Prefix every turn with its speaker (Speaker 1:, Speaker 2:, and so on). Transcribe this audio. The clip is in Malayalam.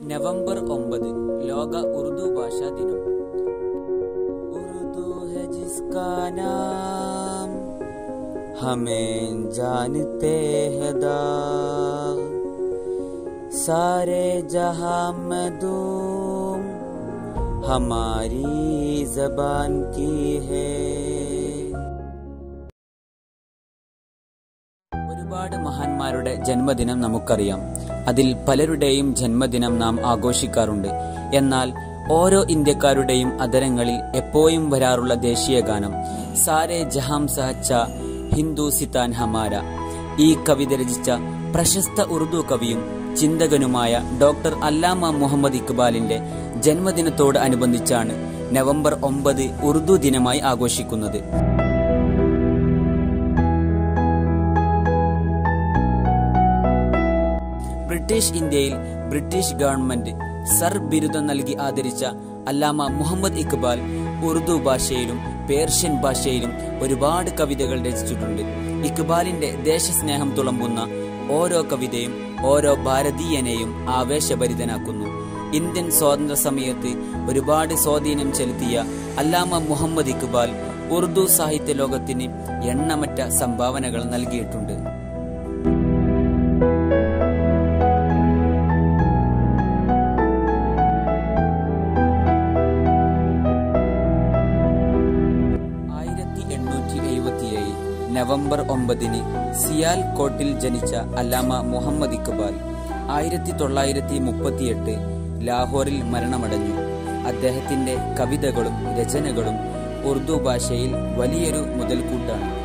Speaker 1: നവംബർ ഒമ്പത് ലോക ഉറുദു ഭാഷാ ദിനം ഉറുദു है जिसका नाम हमें जानते हैं दाग सारे जहां में धूम हमारी जबान की है ഒരുപാട് മഹാന്മാരുടെ ജന്മദിനം നമുക്കറിയാം അതിൽ പലരുടെയും ജന്മദിനം നാം ആഘോഷിക്കാറുണ്ട് എന്നാൽ ഓരോ ഇന്ത്യക്കാരുടെയും അതരങ്ങളിൽ എപ്പോഴും വരാറുള്ള ദേശീയ ഗാനം സാരെ ജഹാം സഹച്ച ഹിന്ദു സിത്താൻ ഹമാര ഈ കവിത രചിച്ച പ്രശസ്ത ഉറുദു കവിയും ചിന്തകനുമായ ഡോക്ടർ അല്ലാമ മുഹമ്മദ് ഇക്ബാലിന്റെ ജന്മദിനത്തോട് അനുബന്ധിച്ചാണ് നവംബർ ഒമ്പത് ഉറുദു ദിനമായി ആഘോഷിക്കുന്നത് ബ്രിട്ടീഷ് ഇന്ത്യയിൽ ബ്രിട്ടീഷ് ഗവൺമെന്റ് സർ ബിരുദം നൽകി ആദരിച്ച അല്ലാമ മുഹമ്മദ് ഇക്ബാൽ ഉറുദു ഭാഷയിലും പേർഷ്യൻ ഭാഷയിലും ഒരുപാട് കവിതകൾ രചിച്ചിട്ടുണ്ട് ഇക്ബാലിന്റെ ദേശസ്നേഹം തുളമ്പുന്ന ഓരോ കവിതയും ഓരോ ഭാരതീയനെയും ആവേശഭരിതനാക്കുന്നു ഇന്ത്യൻ സ്വാതന്ത്ര്യ സമയത്ത് ഒരുപാട് സ്വാധീനം ചെലുത്തിയ അല്ലാമ മുഹമ്മദ് ഇക്ബാൽ ഉറുദു സാഹിത്യ ലോകത്തിന് എണ്ണമറ്റ സംഭാവനകൾ നൽകിയിട്ടുണ്ട് ആയിരത്തി എണ്ണൂറ്റി എഴുപത്തിയേഴ് നവംബർ ഒമ്പതിന് സിയാൽ കോട്ടിൽ ജനിച്ച അല്ലാമ മുഹമ്മദ് ഇക്ബാൽ ആയിരത്തി തൊള്ളായിരത്തി മുപ്പത്തിയെട്ട് ലാഹോറിൽ മരണമടഞ്ഞു അദ്ദേഹത്തിന്റെ കവിതകളും രചനകളും ഉറുദു ഭാഷയിൽ വലിയൊരു മുതൽക്കൂട്ടാണ്